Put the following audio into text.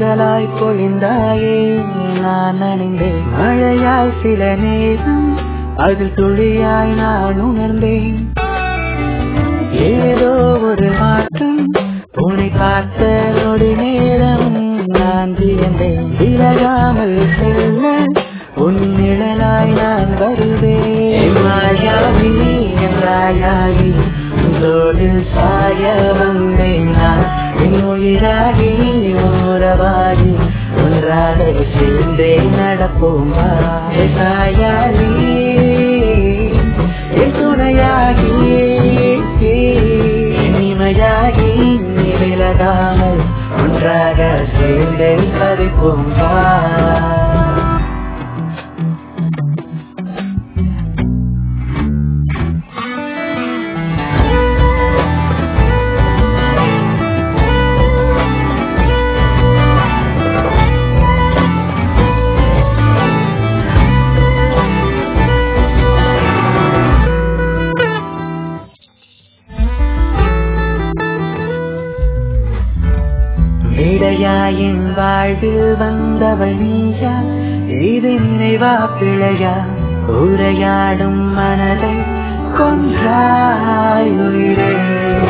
சாரலாய் பொழிந்தாயே நான் நனைந்தேன் மழையாய் சில நேரம் அதில் துளியாய் நான் உணர்ந்தேன் ஏதோ ஒரு மாற்றம் உன்னை பார்த்த நொடி நேரம் நான் வியந்தேன் விலகாமல் செல்ல உன் நிழலாய் நான் வருவேன் மாயாவி என்றாயாகி உன்னோடு சாய வந்தேன் நான் என் உயிராகி ஓரவாகி ஒன்றாக சேர்ந்தே நடப்போம் வா. சாயாலி என் துணையாகி இனிமையாகி நீ விலகாமல் ஒன்றாக சேர்ந்தே கதைப்போம் வா விடையாயின் வாழ்வில் வந்தவள் நீயா இது நினைவா பிழையா உரையாடும் மனதை கொன்றாய் உயிரே